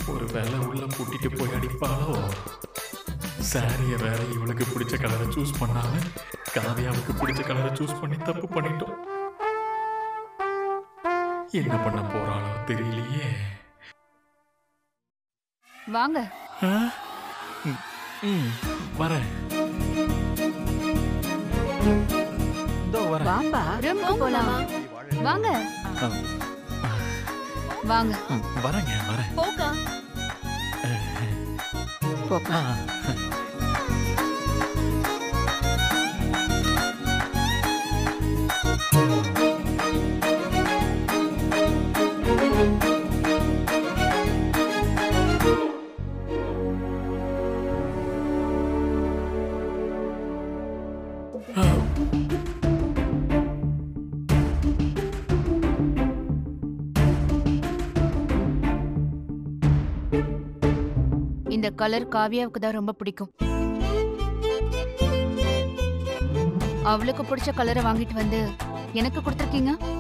ஒரு வேலை உள்ள கூட்டிட்டு போய் அடிப்பாளோ சாரிய வேற இவளுக்கு பிடிச்ச கலரை சூஸ் பண்ணாம காவியாவுக்கு பிடிச்ச கலரை சூஸ் பண்ணி தப்பு பண்ணிட்டோம் என்ன பண்ண போறாளோ தெரியலையே வாங்க ஆ? ம், ம், வரேன் இதோ வரேன் வாப்பா ரூமுக்கு போலாம் வாங்க ஆ, வாங்க ம், வரேங்க வரேன் போக்கா போ ஆ, இந்த கலர் காவியாவுக்கு தான் ரொம்ப பிடிக்கும் அவளுக்கு பிடிச்ச கலரை வாங்கிட்டு வந்து எனக்கு கொடுத்துருக்கீங்க